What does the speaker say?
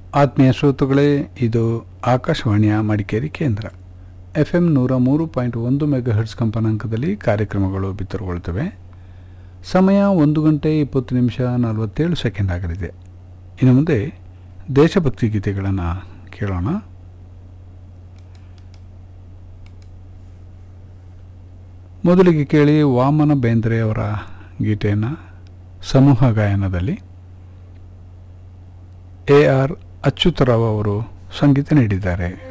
ಆತ್ಮೀಯ ಶ್ರೋತೃಗಳೇ ಇದು ಆಕಾಶವಾಣಿಯ ಮಡಿಕೇರಿ ಕೇಂದ್ರ ಎಫ್ ಎಂ ನೂರ ಮೂರು ಪಾಯಿಂಟ್ ಒಂದು ಮೆಗಾ ಹರ್ಟ್ಸ್ ಕಂಪನಾಂಕದಲ್ಲಿ ಕಾರ್ಯಕ್ರಮಗಳು ಬಿತ್ತರಗೊಳ್ಳುತ್ತವೆ ಸಮಯ ಒಂದು ಗಂಟೆ ಇಪ್ಪತ್ತು ನಿಮಿಷ ನಲವತ್ತೇಳು ಸೆಕೆಂಡ್ ಆಗಲಿದೆ ಇನ್ನು ಮುಂದೆ ದೇಶಭಕ್ತಿ ಗೀತೆಗಳನ್ನು ಕೇಳೋಣ ಮೊದಲಿಗೆ ಕೇಳಿ ವಾಮನ ಬೇಂದ್ರೆ ಅವರ ಗೀತೆಯನ್ನು ಸಮೂಹ ಗಾಯನದಲ್ಲಿ ಎ ಆರ್ ಅಚ್ಯುತರಾವ್ ಅವರು ಸಂಗೀತ ನೀಡಿದ್ದಾರೆ